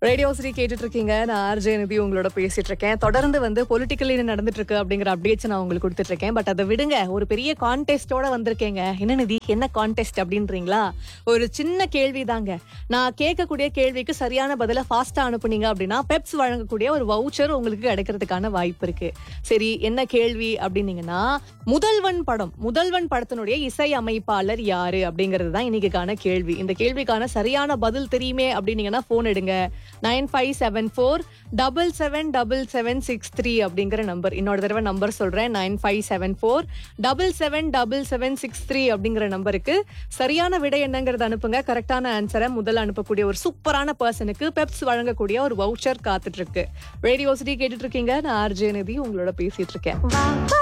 radio Sri கேட்டுட்டு இருக்கீங்க நான் ஆர்ஜே நிதி உங்களோட பேசிட்டு இருக்கேன் தொடர்ந்து வந்து பொலிட்டிக்கலி என்ன நடந்துட்டு இருக்கு அப்படிங்கிற அப்டேட்ஸ் நான் உங்களுக்கு கொடுத்துட்டு இருக்கேன் பட் அதை விடுங்க ஒரு பெரிய கான்டெஸ்டோட வந்திருக்கேங்க என்ன நிதி என்ன கான்டெஸ்ட் அப்படின்றீங்களா ஒரு சின்ன கேள்வி தாங்க நான் கேட்கக்கூடிய கேள்விக்கு சரியான பதில ஃபாஸ்டா அனுப்புனீங்க அப்படின்னா பெப்ஸ் வழங்கக்கூடிய ஒரு வவுச்சர் உங்களுக்கு கிடைக்கிறதுக்கான வாய்ப்பு இருக்கு சரி என்ன கேள்வி அப்படின்னீங்கன்னா முதல்வன் படம் முதல்வன் படத்தினுடைய இசை அமைப்பாளர் யாரு அப்படிங்கிறது தான் இன்னைக்கான கேள்வி இந்த கேள்விக்கான சரியான பதில் தெரியுமே அப்படின்னீங்கன்னா போன் எடுங்க nine five seven four double seven double seven six three அப்படிங்கிற நம்பர் இன்னொரு தடவை நம்பர் சொல்றேன் nine five seven four double seven double seven six three அப்படிங்கிற நம்பருக்கு சரியான விடை என்னங்கிறத அனுப்புங்க கரெக்டான ஆன்சரை முதல்ல அனுப்பக்கூடிய ஒரு சூப்பரான பர்சனுக்கு பெப்ஸ் வழங்கக்கூடிய ஒரு வவுச்சர் காத்துட்டு இருக்கு ரேடியோ சிட்டி கேட்டுட்டு இருக்கீங்க நான் ஆர்ஜே நிதி உங்களோட பேசிட்டு இருக்கேன் வா வா